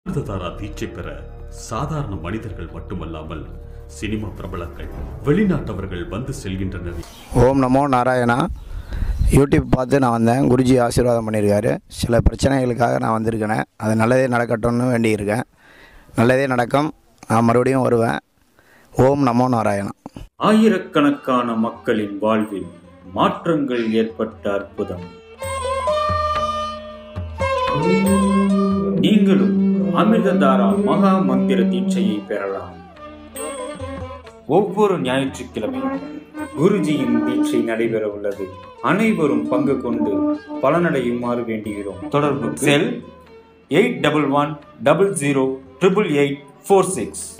அமிர்ததாரா தீட்சை பெற சாதாரண மனிதர்கள் மட்டுமல்லாமல் சினிமா பிரபலங்கள் வெளிநாட்டவர்கள் வந்து செல்கின்றனர் ஓம் நமோ நாராயணா யூடியூப் பார்த்து நான் வந்தேன் குருஜி ஆசீர்வாதம் பண்ணியிருக்காரு சில பிரச்சனைகளுக்காக நான் வந்திருக்கேன் அது நல்லதே நடக்கட்டும்னு வேண்டியிருக்கேன் நல்லதே நடக்கும் நான் மறுபடியும் வருவேன் ஓம் நமோ நாராயணா ஆயிரக்கணக்கான மக்களின் வாழ்வில் மாற்றங்கள் ஏற்பட்ட அற்புதம் நீங்களும் அமிர்ததாரா மகா மந்திர தீட்சையை பெறலாம் ஒவ்வொரு ஞாயிற்றுக்கிழமையும் குருஜியின் தீட்சை நடைபெற உள்ளது அனைவரும் பங்கு கொண்டு பலனடையுமாறு வேண்டுகிறோம் தொடர்பு cell eight double one double zero triple eight four six